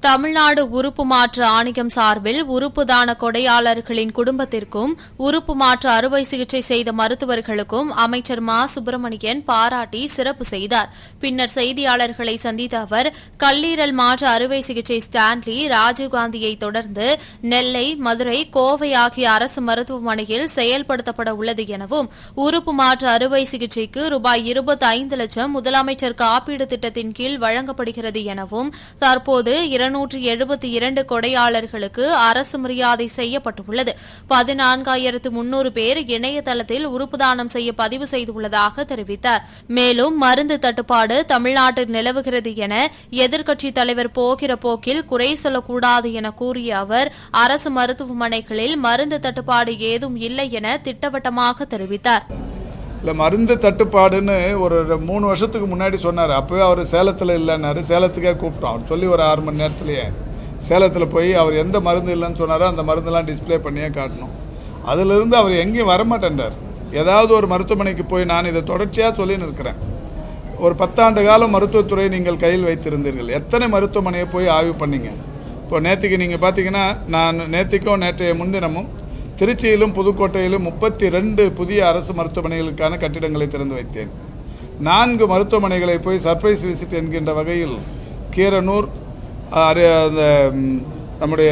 தமிழ்நாடு உறுப்பு மாற்று ஆணையம் சார்பில் உறுப்பு தான கொடையாளர்களின் குடும்பத்திற்கும் உறுப்பு மாற்று அறுவை சிகிச்சை செய்த மருத்துவர்களுக்கும் அமைச்சர் மா சுப்பிரமணியன் பாராட்டி சிறப்பு செய்தார் பின்னர் செய்தியாளர்களை சந்தித்த அவர் கல்லீரல் மாற்று அறுவை சிகிச்சை ஸ்டான்லி ராஜீவ்காந்தியை தொடர்ந்து நெல்லை மதுரை கோவை ஆகிய அரசு மருத்துவமனையில் செயல்படுத்தப்பட உள்ளது எனவும் உறுப்பு மாற்று அறுவை சிகிச்சைக்கு ரூபாய் இருபத்தி ஐந்து லட்சம் முதலமைச்சர் காப்பீடு திட்டத்தின் கீழ் வழங்கப்படுகிறது எனவும் தற்போது இருநூற்று எழுபத்தி இரண்டு கொடையாளர்களுக்கு அரசு மரியாதை செய்யப்பட்டுள்ளது பதினான்காயிரத்து முன்னூறு பேர் இணையதளத்தில் உறுப்பு தானம் செய்ய பதிவு செய்துள்ளதாக தெரிவித்தார் மேலும் மருந்து தட்டுப்பாடு தமிழ்நாட்டில் நிலவுகிறது என எதிர்க்கட்சித் தலைவர் போகிற போக்கில் குறை சொல்லக்கூடாது என கூறிய அவர் அரசு மருத்துவமனைகளில் மருந்து தட்டுப்பாடு ஏதும் இல்லை என திட்டவட்டமாக தெரிவித்தார் இல்லை மருந்து தட்டுப்பாடுன்னு ஒரு ரெ- மூணு வருஷத்துக்கு முன்னாடி சொன்னார் அப்போவே அவர் சேலத்தில் இல்லைன்னாரு சேலத்துக்கே கூப்பிட்டோம் அவர் சொல்லி ஒரு ஆறு மணி நேரத்துலையே சேலத்தில் போய் அவர் எந்த மருந்து இல்லைன்னு சொன்னாரோ அந்த மருந்தெல்லாம் டிஸ்ப்ளே பண்ணியே காட்டணும் அதிலிருந்து அவர் எங்கேயும் வரமாட்டேன்றார் ஏதாவது ஒரு மருத்துவமனைக்கு போய் நான் இதை தொடர்ச்சியாக சொல்லின்னு இருக்கிறேன் ஒரு பத்தாண்டு காலம் மருத்துவத்துறை நீங்கள் கையில் வைத்திருந்தீர்கள் எத்தனை மருத்துவமனையை போய் ஆய்வு பண்ணீங்க இப்போ நேற்றுக்கு நீங்கள் பார்த்தீங்கன்னா நான் நேற்றுக்கும் நேற்றைய முன்தினமும் திருச்சியிலும் புதுக்கோட்டையிலும் முப்பத்தி ரெண்டு புதிய அரசு மருத்துவமனைகளுக்கான கட்டிடங்களை திறந்து வைத்தேன் நான்கு மருத்துவமனைகளை போய் சர்ப்ரைஸ் விசிட் என்கின்ற வகையில் கீரனூர் அரு- அந்த ம், நம்முடைய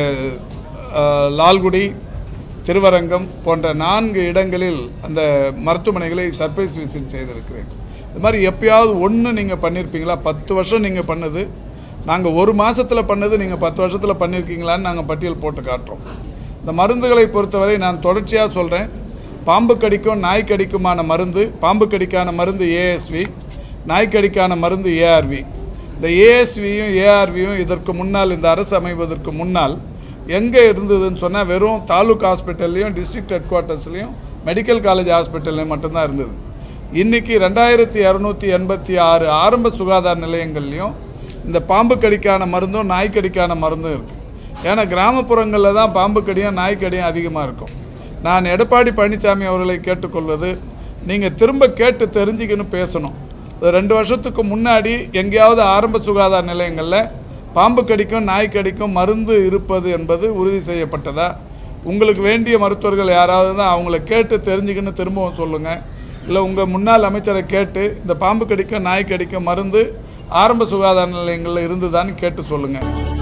ஆ, லால்குடி திருவரங்கம் போன்ற நான்கு இடங்களில் அந்த மருத்துவமனைகளை சர்ப்ரைஸ் விசிட் செய்திருக்கிறேன் இது மாதிரி எப்பயாவது ஒன்று நீங்கள் பண்ணியிருப்பீங்களா பத்து வருஷம் நீங்கள் பண்ணது நாங்கள் ஒரு மாதத்தில் பண்ணது நீங்கள் பத்து வருஷத்தில் பண்ணியிருக்கீங்களான்னு நாங்கள் பட்டியல் போட்டு காட்டுறோம் இந்த மருந்துகளை பொறுத்தவரை நான் தொடர்ச்சியாக சொல்கிறேன் பாம்பு கடிக்கும் நாய் கடிக்குமான மருந்து பாம்பு கடிக்கான மருந்து ஏஎஸ்வி நாய் கடிக்கான மருந்து ஏஆர்வி இந்த ஏஎஸ்வியும் ஏஆர்வியும் இதற்கு முன்னால் இந்த அரசு அமைவதற்கு முன்னால் எங்கே இருந்ததுன்னு சொன்னால் வெறும் தாலுக் ஹாஸ்பிட்டல்லையும் டிஸ்ட்ரிக்ட் ஹெட் குவார்ட்டர்ஸ்லையும் மெடிக்கல் காலேஜ் ஹாஸ்பிட்டல்லையும் மட்டும்தான் இருந்தது இன்னைக்கு ரெண்டாயிரத்தி இரநூத்தி எண்பத்தி ஆறு ஆரம்ப சுகாதார நிலையங்கள்லையும் இந்த பாம்பு கடிக்கான மருந்தும் நாய் கடிக்கான மருந்தும் இருக்குது ஏன்னா கிராமப்புறங்களில் தான் பாம்பு கடியும் நாய் கடியும் அதிகமாக இருக்கும் நான் எடப்பாடி பழனிசாமி அவர்களை கேட்டுக்கொள்வது நீங்கள் திரும்ப கேட்டு தெரிஞ்சுக்கின்னு பேசணும் இது ரெண்டு வருஷத்துக்கு முன்னாடி எங்கேயாவது ஆரம்ப சுகாதார நிலையங்களில் பாம்பு கடிக்கும் நாய் கடிக்கும் மருந்து இருப்பது என்பது உறுதி செய்யப்பட்டதா உங்களுக்கு வேண்டிய மருத்துவர்கள் யாராவது தான் அவங்கள கேட்டு தெரிஞ்சுக்கின்னு திரும்பவும் சொல்லுங்கள் இல்லை உங்கள் முன்னாள் அமைச்சரை கேட்டு இந்த பாம்பு கடிக்கும் நாய் கடிக்கும் மருந்து ஆரம்ப சுகாதார நிலையங்களில் இருந்துதான்னு கேட்டு சொல்லுங்கள்